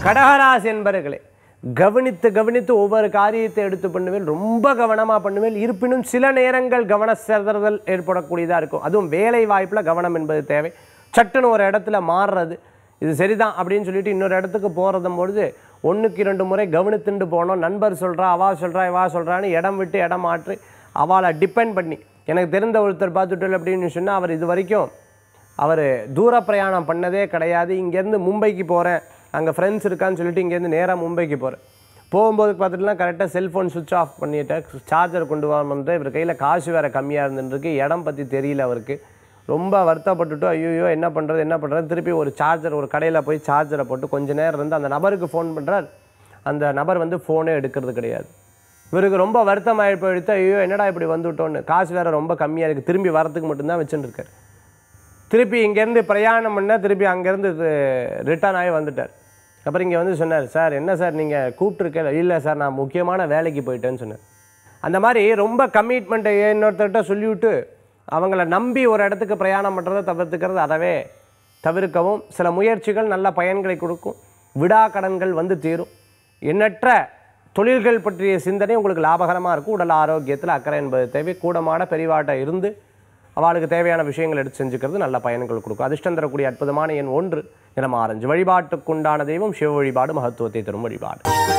கடகராசி என்பர்களே கவனித்து கவனித்து ஒவ்வொரு காரியத்தை எடுத்து பண்ணுவேன் ரொம்ப கவனமாக பண்ணுவேன் இருப்பினும் சில நேரங்கள் கவன சிதறுதல் ஏற்படக்கூடியதாக இருக்கும் அதுவும் வேலை வாய்ப்பில் கவனம் என்பது தேவை சட்டுன்னு ஒரு இடத்துல மாறுறது இது சரிதான் அப்படின்னு சொல்லிட்டு இன்னொரு இடத்துக்கு போகிறதும் பொழுது ஒன்றுக்கு இரண்டு முறை கவனித்துண்டு போனோம் நண்பர் சொல்கிறா அவா சொல்கிறா இவா சொல்கிறான்னு இடம் விட்டு இடம் மாற்றி அவளை டிபெண்ட் பண்ணி எனக்கு தெரிந்த ஒருத்தர் பார்த்துட்டு அப்படின்னு சொன்னால் அவர் இது வரைக்கும் அவர் தூர பிரயாணம் பண்ணதே கிடையாது இங்கேருந்து மும்பைக்கு போகிறேன் அங்கே ஃப்ரெண்ட்ஸ் இருக்கான்னு சொல்லிட்டு இங்கேருந்து நேராக மும்பைக்கு போகிறேன் போகும்போது பார்த்துட்டுலாம் கரெக்டாக செல்ஃபோன் சுவிட்ச் ஆஃப் பண்ணிட்டேன் சார்ஜர் கொண்டு வரணுன்ட்டு இவர் கையில் காசு வேறு கம்மியாக இருந்துருக்கு இடம் பற்றி தெரியல அவருக்கு ரொம்ப வருத்தப்பட்டுட்டு ஐயோ என்ன பண்ணுறது என்ன பண்ணுறது திருப்பி ஒரு சார்ஜர் ஒரு கடையில் போய் சார்ஜரை போட்டு கொஞ்ச நேரம் இருந்து அந்த நபருக்கு ஃபோன் பண்ணுறார் அந்த நபர் வந்து ஃபோனே எடுக்கிறது கிடையாது இவருக்கு ரொம்ப வருத்தம் ஆகி போயிடுத்து ஐயோ என்னடா இப்படி வந்துவிட்டோன்னு காசு வேறு ரொம்ப கம்மியாக இருக்குது திரும்பி வரத்துக்கு மட்டும்தான் வச்சுட்டு இருக்காரு திருப்பி இங்கேருந்து பிரயாணம் பண்ண திருப்பி அங்கேருந்து ரிட்டர்ன் ஆகி வந்துட்டார் அப்புறம் இங்கே வந்து சொன்னார் சார் என்ன சார் நீங்கள் கூப்பிட்ருக்கல இல்லை சார் நான் முக்கியமான வேலைக்கு போயிட்டேன்னு சொன்னார் அந்த மாதிரி ரொம்ப கமிட்மெண்ட்டை இன்னொருத்தர்கிட்ட சொல்லிவிட்டு அவங்கள நம்பி ஒரு இடத்துக்கு பிரயாணம் பண்ணுறதை தவிர்த்துக்கிறது அறவே தவிர்க்கவும் சில முயற்சிகள் நல்ல பயன்களை கொடுக்கும் விடா கடன்கள் வந்து தீரும் எண்ணற்ற தொழில்கள் பற்றிய சிந்தனை உங்களுக்கு லாபகரமாக இருக்கும் உடல் ஆரோக்கியத்தில் அக்கறை என்பது தேவை கூடமான பெரிவாட்ட இருந்து அவளுக்கு தேவையான விஷயங்கள் எடுத்து செஞ்சுக்கிறது நல்ல பயன்கள் கொடுக்கும் அதிர்ஷ்டம் தரக்கூடிய அற்புதமான எண் ஒன்று நிறம் ஆரஞ்சு வழிபாட்டுக்குண்டான தெய்வம் சிவ வழிபாடு மகத்துவத்தை தரும் வழிபாடு